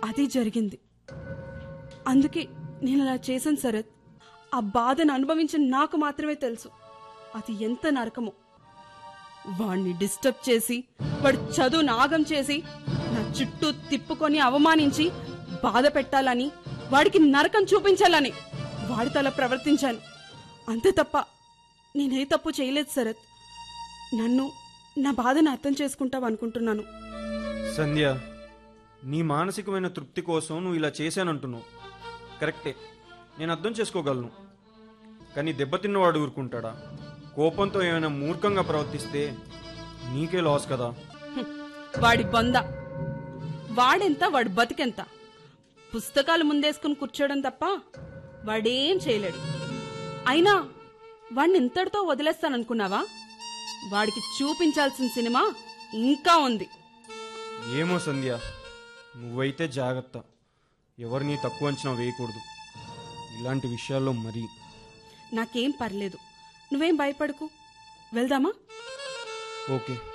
అది జరిగింది అందుకే నేను అలా చేశాను శరత్ ఆ బాధను అనుభవించిన నాకు మాత్రమే తెలుసు అది ఎంత నరకమో వాణ్ణి డిస్టర్బ్ చేసి వాడు చదువు నాగం చేసి నా చుట్టూ తిప్పుకొని అవమానించి బాధ పెట్టాలని వాడికి నరకం చూపించాలని వాడితో అలా ప్రవర్తించాను అంతే తప్ప నేనే తప్పు చేయలేదు శరత్ నన్ను నా బాధను అర్థం చేసుకుంటావు అనుకుంటున్నాను సంధ్య నీ మానసికమైన తృప్తి కోసం నువ్వు ఇలా చేశానంటున్నావు కరెక్టే నేను అర్థం చేసుకోగలను కానీ దెబ్బతిన్నవాడు ఊరుకుంటాడా కోపంతో ఏమైనా మూర్ఖంగా ప్రవర్తిస్తే నీకే లాస్ కదా హ్మ్. వాడి బొంద వాడెంత వాడి బతికెంత పుస్తకాలు ముందేసుకుని కూర్చోవడం తప్ప వాడేం చేయలేడు అయినా వాడిని ఇంతటితో వదిలేస్తాననుకున్నావా వాడికి చూపించాల్సిన సినిమా ఇంకా ఉంది ఏమో సంధ్య నువ్వైతే జాగ్రత్త ఎవరిని తక్కువ అంచనా వేయకూడదు ఇలాంటి విషయాల్లో మరీ నాకేం పర్లేదు నువ్వేం భయపడకు వెళ్దామా ఓకే